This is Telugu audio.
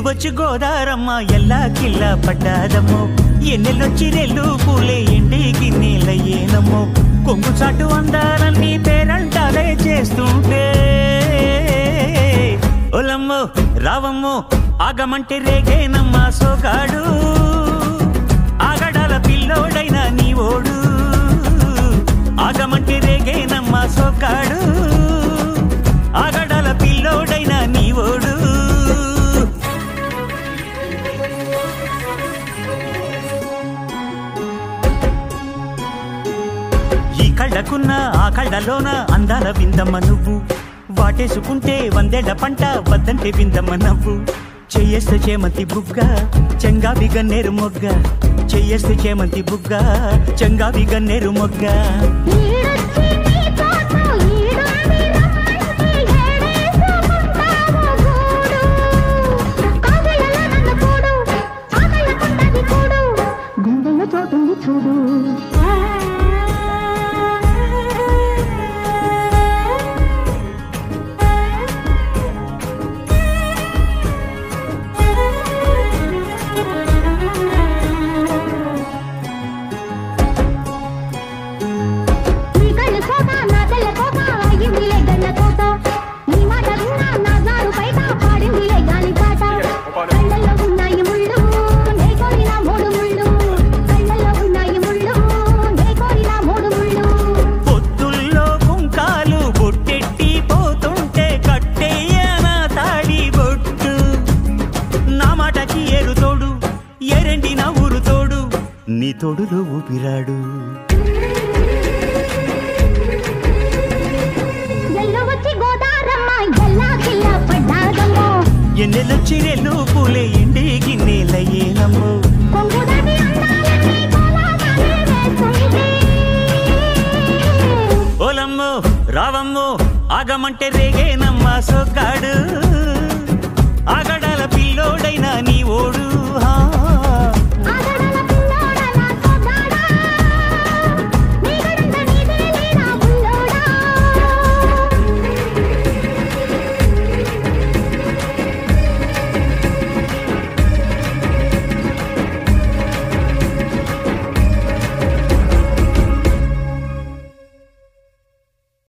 వచ్చి గోదారమ్మ ఎల్లా కిల్లా పడ్డాదమ్మో ఎన్నెల్లొచ్చి రెల్లు పూలే ఎండి గిన్నెలయ్యేనమ్మో కొంగు చాటు అందాలన్నీ పేరంటాలే చేస్తుంటే ఒలమ్మో రావమ్మో ఆగమంటే రేగేనమ్మా సోగాడు ఆగడాల పిల్లోడైన నీ ఓడు ఆగమంటే రేగేనమ్మా సోగాడు ఆగడాల పిల్లోడైన నీ ఓడు ఈ కళ్ళకున్న ఆ కళ్ళలోన అందాల విందమ్మ నువ్వు వాటేసుకుంటే వందేళ్ల పంట వద్దంటే విందమ్మ నవ్వు చెయ్యేస్తే చేమంతి బుగ్గ చెంగావి గన్నేరు మొగ్గ చెయ్యేస్తే చేమంతి బుగ్గ చెంగావి గన్నేరు మొగ్గ ఈడొచ్చి నీ తోట ఈడుంది రమ్మంటే ఏడేసుకుంటావు గూడు కాగలలో నన్ను కూడు ఆకలకుంటది కూడు గుండెలో చోటుంది చూడు నీ కళ్ళు కోట నా తెల్ల కోట అయ్యిందిలే గల్ల కోట నీ మాట విన్నా నా జారు బయట పాడిందిలే గాలి పాట కళ్ళల్లో ఉన్నాయి ముళ్ళు నే కోరిన మూడు ముళ్ళు కళ్ళల్లో ఉన్నాయి ముళ్ళు నే కోరిన మూడు ముళ్ళు పొత్తుల్లో కుంకాలు బొట్టెట్టి పోతుంటే కట్టేయన తాడి బొట్టు నా మాటకి ఏరు తోడు ఎరండి నా ఊరు తోడు నీ తోడులో ఊపిరాడు ఎల్లు వచ్చి గోదారమ్మ ఎల్లా కిల్ల పడ్డాదమ్మో ఎన్నెలొచ్చి రెల్లు పూలే ఎండి గిన్నెలయ్యేనమ్మో